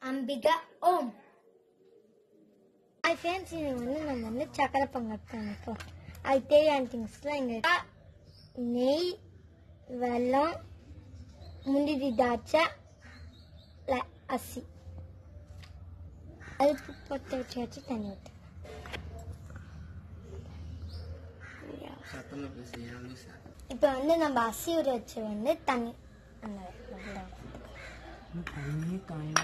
அம்பிகா ஓம் hi friends இது வந்து நம்ம வந்து சக்கரை பொங்கல் பண்ணிப்போம் அது தேவையான திங்ஸ்லாம் இங்கே நெய் வெல்லம் முந்திரி திராட்சை ல- அரிசி அதுக்கு பொத்த வச்சு வச்சு தண்ணி ஊற்று சத்தமா பேசுறியா லூசா இப்போ வந்து நம்ம அரிசி ஊற வச்சு வந்து தண்ணி அந்த வெல்லம் தண்ணி காயும்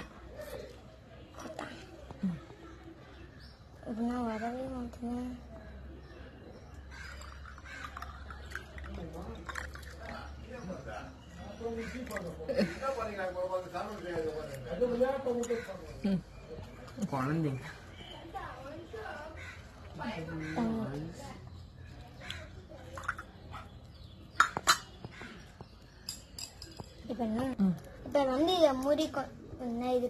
இப்படின்னா வரவே மாட்டேன் குழந்தைங்க தண்ணி இப்போ என்ன இப்போ வந்து இதை மூடி கொ- என்ன இது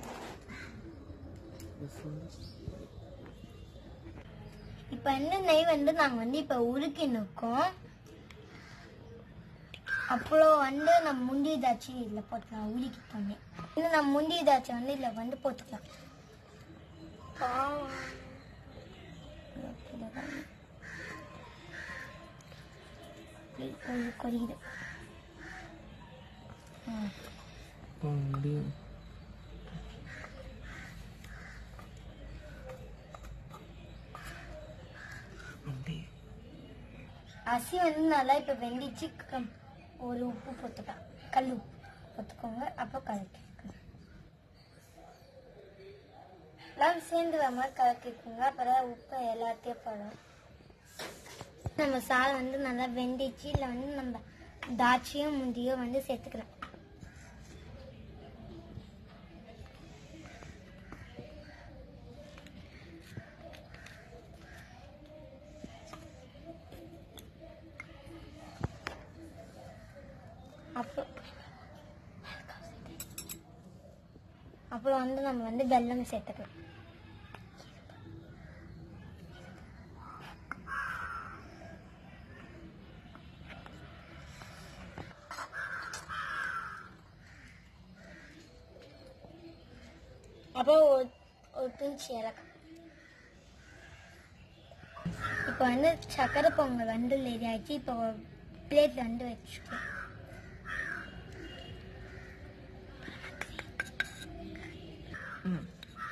இப்போ வந்து நெய் வந்து நாங்கள் வந்து இப்போ உருக்கி நிற்கோம் அப்புறம் வந்து நம்ம முந்திரி தாச்சி இதில் போட்டுக்கலாம் உருக்கி பண்ணி இன்னும் நம்ம முந்திரி தாச்சி வந்து இதில் வந்து போட்டுக்கலாம் கொஞ்சம் கொதிக்குது ம் முடியும் அப்படியே அரிசி வந்து நல்லா இப்போ வெந்திச்சு கம்- ஒரு உப்பு போட்டுக்கலாம் கல் உப்பு போட்டுக்கோங்க அப்போ கலக்கி எல்லாம் சேர்ந்து வர மாதிரி கலக்கிக்கோங்க அப்புறம் உப்பு எல்லாத்தையும் போடும் நம்ம சால் வந்து நல்லா வெந்திச்சு இல்லை வந்து நம்ம தாட்சியும் முந்தியும் வந்து சேர்த்துக்கலாம் அப்புறம் அப்புறம் வந்து நம்ம வந்து வெல்லம் சேர்த்துக்கலாம் அப்புறம் ஒரு ஒரு பிஞ்ச் ஏலக்காய் இப்போ வந்து சக்கரை பொங்கல் வந்து ரெடி ஆயிடுச்சு இப்போ பிளேட்ல வந்து வச்சுக்கலாம் ம்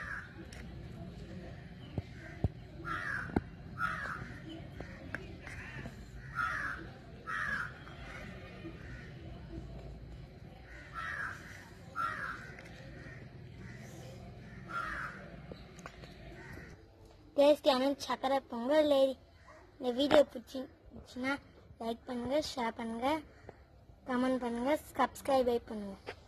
டேஸ்டியான சக்கரை பொங்கல் லேடி இந்த வீடியோ பிடிச்சிருந்துச்சுன்னா லைக் பண்ணுங்க ஷேர் பண்ணுங்க கமெண்ட் பண்ணுங்க சப்ஸ்கிரைப் பண்ணுங்க